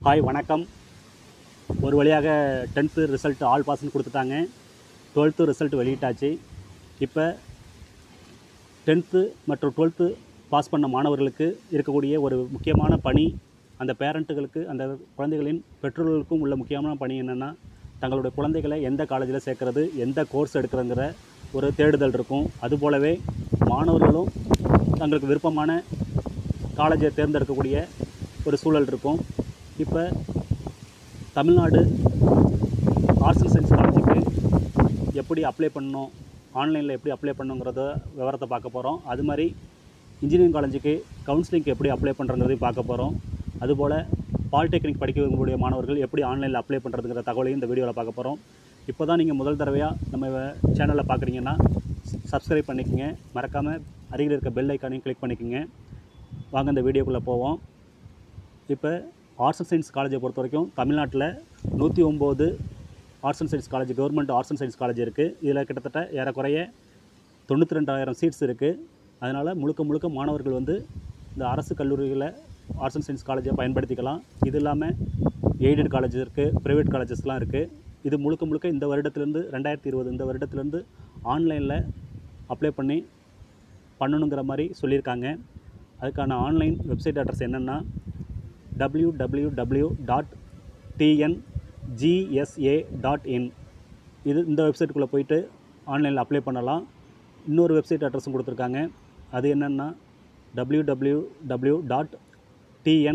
hi வணக்கம் ஒரு வழியாக டென்த்து ரிசல்ட் ஆல் பாஸ்ன்னு கொடுத்துட்டாங்க டுவெல்த்து ரிசல்ட் வெளியிட்டாச்சு இப்போ டென்த்து மற்றும் டுவெல்த்து பாஸ் பண்ண மாணவர்களுக்கு இருக்கக்கூடிய ஒரு முக்கியமான பணி அந்த பேரண்ட்டுகளுக்கு அந்த குழந்தைகளின் பெற்றோர்களுக்கும் உள்ள முக்கியமான பணி என்னென்னா தங்களுடைய குழந்தைகளை எந்த காலேஜில் சேர்க்கறது எந்த கோர்ஸ் எடுக்கிறதுங்கிற ஒரு தேடுதல் இருக்கும் அதுபோலவே மாணவர்களும் தங்களுக்கு விருப்பமான காலேஜை தேர்ந்தெடுக்கக்கூடிய ஒரு சூழல் இருக்கும் இப்போ தமிழ்நாடு ஆர்ட்ஸ் அண்ட் சயின்ஸ் காலேஜுக்கு எப்படி அப்ளை பண்ணணும் ஆன்லைனில் எப்படி அப்ளை பண்ணுங்கிறத விவரத்தை பார்க்க போகிறோம் அது மாதிரி இன்ஜினியரிங் காலேஜுக்கு கவுன்சிலிங்க்கு எப்படி அப்ளை பண்ணுறங்கிறதையும் பார்க்க போகிறோம் அதுபோல் பாலிடெக்னிக் படிக்க விரும்பக்கூடிய மாணவர்கள் எப்படி ஆன்லைனில் அப்ளை பண்ணுறதுங்கிற தகவலையும் இந்த வீடியோவில் பார்க்க போகிறோம் இப்போ தான் நீங்கள் முதல் தடவையாக நம்ம சேனலில் பார்க்குறீங்கன்னா சப்ஸ்கிரைப் பண்ணிக்கோங்க மறக்காமல் அருகில் இருக்க பெல் ஐக்கானையும் கிளிக் பண்ணிக்கோங்க வாங்க இந்த வீடியோக்குள்ளே போவோம் இப்போ ஆர்ட்ஸ் அண்ட் சயின்ஸ் காலேஜை பொறுத்த வரைக்கும் தமிழ்நாட்டில் நூற்றி ஒம்பது arts and science college government arts and science college இருக்குது இதில் கிட்டத்தட்ட ஏறக்குறைய தொண்ணூற்றி ரெண்டாயிரம் சீட்ஸ் இருக்குது அதனால் முழுக்க முழுக்க மாணவர்கள் வந்து இந்த அரசு கல்லூரிகளில் ஆர்ட்ஸ் அண்ட் சயின்ஸ் காலேஜை பயன்படுத்திக்கலாம் இது இல்லாமல் எய்டட் காலேஜ் இருக்குது ப்ரைவேட் காலேஜஸ்லாம் இருக்குது இது முழுக்க முழுக்க இந்த வருடத்துலேருந்து ரெண்டாயிரத்தி இருபது இந்த வருடத்துலேருந்து ஆன்லைனில் அப்ளை பண்ணி பண்ணணுங்கிற மாதிரி சொல்லியிருக்காங்க அதுக்கான ஆன்லைன் வெப்சைட் அட்ரஸ் என்னென்னா W W W dot TNGSA dot in இது இந்த வெப்சைட்டுக்குள்ளே போயிட்டு ஆன்லைனில் அப்ளை பண்ணலாம் இன்னொரு வெப்சைட் அட்ரஸும் கொடுத்துருக்காங்க அது என்னென்னா W W W dot TN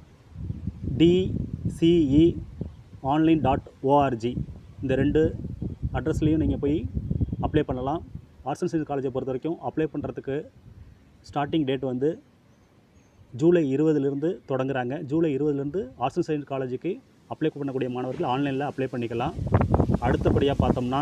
DCE online dot ORG இந்த ரெண்டு அட்ரஸ்லேயும் நீங்கள் போய் அப்ளை பண்ணலாம் ஆர்ட்ஸ் அண்ட் சயின்ஸ் காலேஜை பொறுத்த வரைக்கும் அப்ளை பண்ணுறதுக்கு ஸ்டார்டிங் டேட் வந்து ஜூலை இருபதுலேருந்து தொடங்குறாங்க ஜூலை இருபதுலேருந்து ஆர்ட்ஸ் அண்ட் சயின்ஸ் காலேஜுக்கு அப்ளை பண்ணக்கூடிய மாணவர்கள் ஆன்லைனில் அப்ளை பண்ணிக்கலாம் அடுத்தபடியாக பார்த்தோம்னா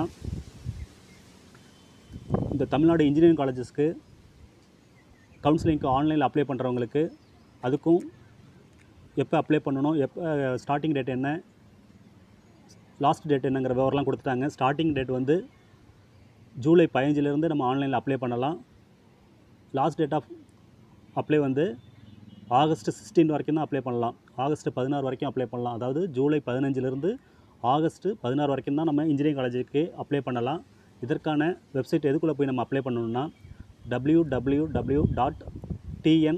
இந்த தமிழ்நாடு இன்ஜினியரிங் காலேஜஸ்க்கு கவுன்சிலிங்க்கு ஆன்லைனில் அப்ளை பண்ணுறவங்களுக்கு அதுக்கும் எப்போ அப்ளை பண்ணணும் எப்போ ஸ்டார்டிங் டேட் என்ன லாஸ்ட் டேட் என்னங்கிற விவரம்லாம் கொடுத்துட்டாங்க ஸ்டார்டிங் டேட் வந்து ஜூலை பதினஞ்சிலேருந்து நம்ம ஆன்லைனில் அப்ளை பண்ணலாம் லாஸ்ட் டேட் ஆஃப் அப்ளை வந்து ஆகஸ்ட் சிக்ஸ்டீன் வரைக்கும் தான் அப்ளை பண்ணலாம் ஆகஸ்ட் பதினாறு வரைக்கும் அப்ளை பண்ணலாம் அதாவது ஜூலை பதினஞ்சிலேருந்து ஆகஸ்ட் பதினாறு வரைக்கும் தான் நம்ம இன்ஜினியரிங் காலேஜுக்கு அப்ளை பண்ணலாம் இதற்கான வெப்சைட் எதுக்குள்ளே போய் நம்ம அப்ளை பண்ணணும்னா W W W dot TN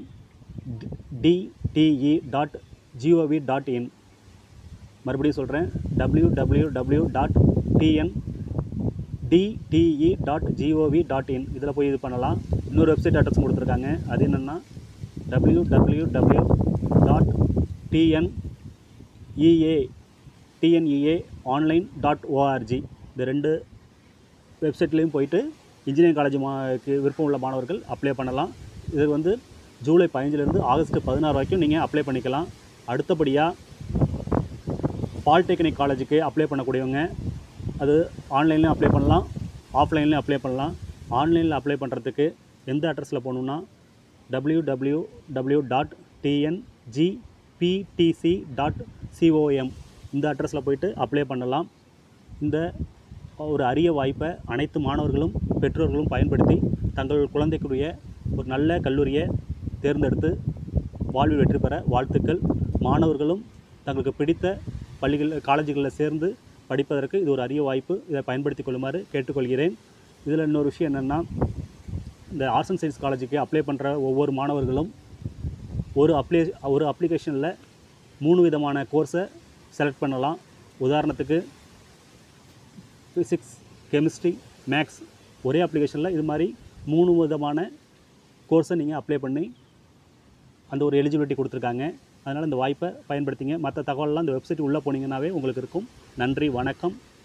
DTE dot GOV dot in மறுபடியும் சொல்கிறேன் W W W dot TN DTE dot GOV dot in இதில் போய் இது பண்ணலாம் இன்னொரு வெப்சைட் அட்ரஸும் கொடுத்துருக்காங்க அது என்னென்னா W W W dot TNEA TNEA online dot ORG இந்த ரெண்டு வெப்சைட்லேயும் போயிட்டு இன்ஜினியரிங் காலேஜ் மாக்கு விருப்பம் உள்ள மாணவர்கள் அப்ளை பண்ணலாம் இது வந்து ஜூலை பதினஞ்சிலேருந்து ஆகஸ்ட் பதினாறு வரைக்கும் நீங்கள் அப்ளை பண்ணிக்கலாம் அடுத்தபடியாக பாலிடெக்னிக் காலேஜுக்கு அப்ளை பண்ணக்கூடியவங்க அது ஆன்லைன்லேயும் அப்ளை பண்ணலாம் ஆஃப்லைன்லேயும் அப்ளை பண்ணலாம் ஆன்லைனில் அப்ளை பண்ணுறதுக்கு எந்த அட்ரஸில் போகணுன்னா W W W dot TNGPTC dot COM இந்த அட்ரஸில் போயிட்டு அப்ளை பண்ணலாம் இந்த ஒரு அரிய வாய்ப்பை அனைத்து மாணவர்களும் பெற்றோர்களும் பயன்படுத்தி தங்கள் குழந்தைக்குரிய ஒரு நல்ல கல்லூரியை தேர்ந்தெடுத்து வாழ்வில் வெற்றி பெற வாழ்த்துக்கள் மாணவர்களும் தங்களுக்கு பிடித்த பள்ளிகள் காலேஜுகளில் சேர்ந்து படிப்பதற்கு இது ஒரு அரிய வாய்ப்பு இதை பயன்படுத்தி கொள்ளுமாறு கேட்டுக்கொள்கிறேன் இதில் இன்னொரு விஷயம் என்னென்னா இந்த ஆர்ட்ஸ் அண்ட் சயின்ஸ் காலேஜுக்கு அப்ளை பண்ணுற ஒவ்வொரு மாணவர்களும் ஒரு அப்ளை ஒரு அப்ளிகேஷனில் மூணு விதமான கோர்ஸை செலக்ட் பண்ணலாம் உதாரணத்துக்கு ஃபிசிக்ஸ் கெமிஸ்ட்ரி மேக்ஸ் ஒரே அப்ளிகேஷனில் இது மாதிரி மூணு விதமான கோர்ஸை நீங்கள் அப்ளை பண்ணி அந்த ஒரு எலிஜிபிலிட்டி கொடுத்துருக்காங்க அதனால் இந்த வாய்ப்பை பயன்படுத்திங்க மற்ற தகவலெல்லாம் இந்த வெப்சைட் உள்ளே போனீங்கன்னாவே உங்களுக்கு இருக்கும் நன்றி வணக்கம்